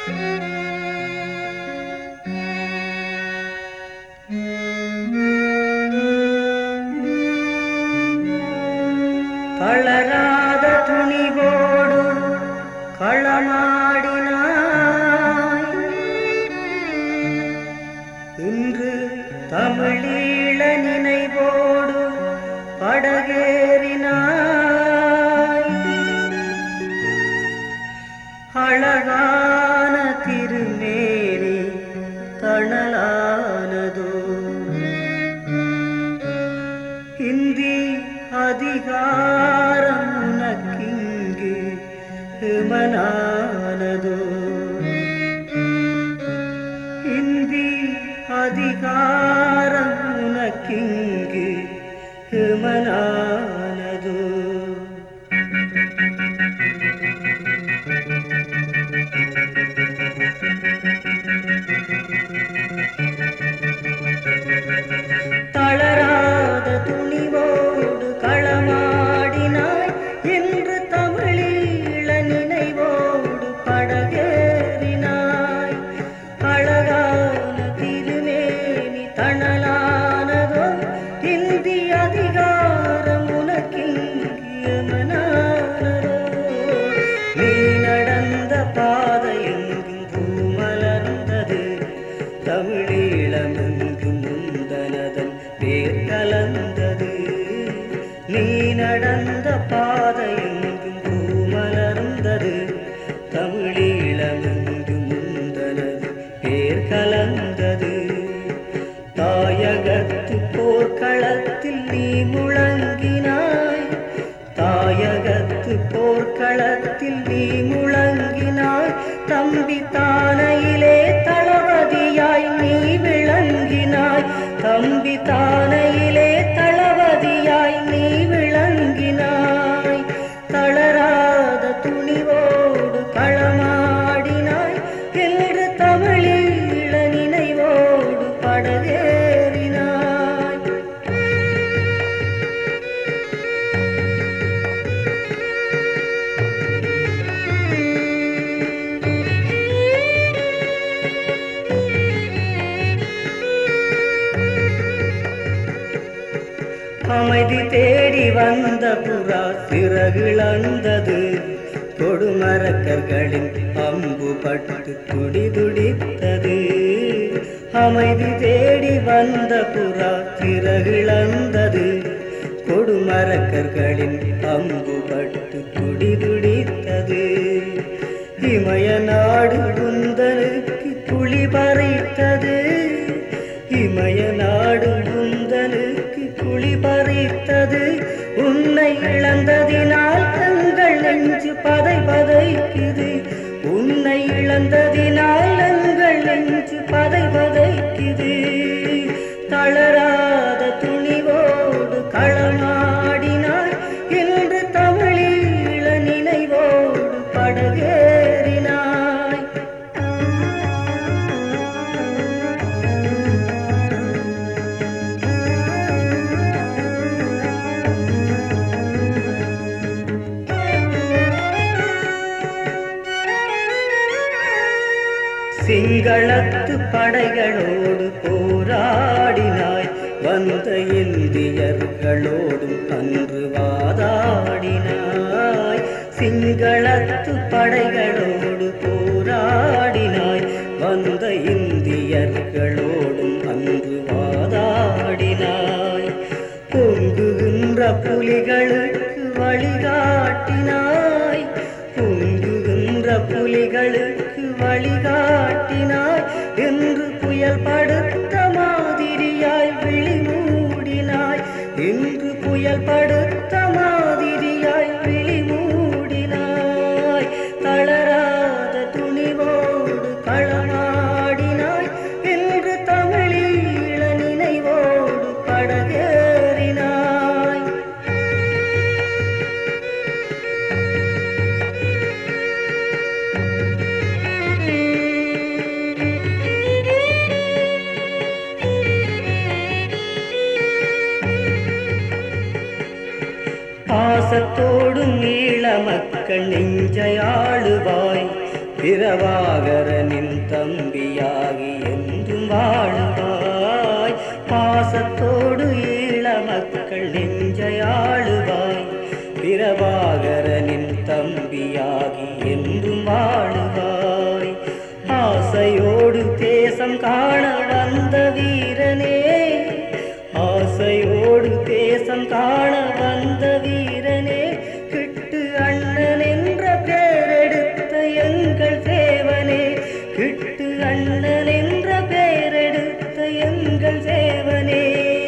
தளராத துணிவோடு களமாடினாய் இன்று தமிழீழ நினைவோடு படகேறினாய் அழகான திருமேனி தணலானதோ ஹிந்தி அதிகாரம் உனக்கிங்கு ஹிமனானதோ ஹிந்தி அதிகாரம் உனக்கிங்கு ஹிமனானதோ தளராத துணிவோடு களமாடினாய் என்று தமிழீழ நினைவோடு படகேறினாய் அழகான திருமேனி தணலானதோ இந்தி அதிகாரம் உனக்கியமனானதோ நீ நடந்த பாதையெங்கும் பூமலர்ந்தது தமிழீழமெங்கும் முந்தனதன் பேர் கலந்தது நீ நடந்த பாதையெங்கும் பூமலர்ந்தது தமிழீழமெங்கும் முந்தனது பேர் கலந்தது தாயகத்து போர்க்களத்தில் நீ முழங்கினாய் தாயகத்து போர்க்களத்தில் நீ முழங்கினாய் தம்பி தானையிலே தளபதியாய் நீ விளங்கினாய் தம்பி தானையிலே தளபதியாய் நீ விளங்கினாய் தளராத துணிவோடு களமாடினாய் என்று தமிழீழ நினைவோடு படகேறினாய் அமைதி தேடி வந்த புறா சிறகிழந்தது கொடுமரக்கர்களின் அம்பு பட்டு துடி துடித்தது அமைதி தேடி வந்த புறா சிறகிழந்தது கொடுமரக்கர்களின் அம்பு பட்டு துடி துடித்தது இமய நாடு குந்தனுக்கு குழி பறித்தது இமய நாடு குந்தனுக்கு குழி பறித்தது உன்னை இழந்ததினால் எங்கள் நெஞ்சு பதை பதைக்குது உன்னை இழந்ததினால் எங்கள் நெஞ்சு பதை பதைக்குது தளராத துணிவோடு களமாடினாய் இன்று தமிழீழ நினைவோடு படகேறினாய் சிங்களத்து படைகளோடு போராடினாய் வந்த இந்தியர்களோடும் அன்று வாதாடினாய் சிங்களத்து படைகளோடு போராடினாய் வந்த இந்தியர்களோடும் அன்று வாதாடினாய் பொங்குகின்ற புலிகளுக்கு வழிகாட்டினாய் பொங்குகின்ற புலிகளுக்கு வழிகாட்டினாய் என்று புயல் படுத்த மாதிரியாய் விழி மூடினாய் என்று புயல் படுத்த மாதிரியாய் விழி மூடினாய் தளராத துணிவோடு களமாடினாய் என்று தமிழீழ நினைவோடு படகேறினாய் பாசத்தோடும் ஈழ மக்கள் நெஞ்சை ஆளுவாய் பிரபாகரனின் தம்பியாகி என்றும் வாழுவாய் பாசத்தோடு ஈழ மக்கள் நெஞ்சையாளுவாய் பிரபாகரனின் தம்பியாகி என்றும் வாழுவாய் ஆசையோடு தேசம் காண வந்த வீரனே ஆசையோடு தேசம் காண வந்த வீரனே கிட்டு அண்ணன் என்ற பேரெடுத்த எங்கள் சேவனே கிட்டு அண்ணன் என்ற பேரெடுத்த எங்கள் சேவனே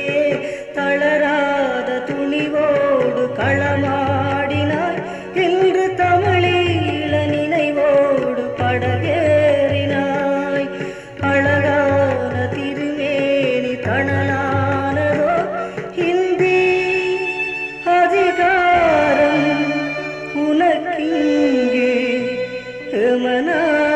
தளராத துணிவோடு களமாடினாய் இன்று தமிழீழ நினைவோடு படகேறினாய் அழகான திருமேனி தணலானதோ ஹிந்தி அதிகாரம் உனக்கிங்கே எமனா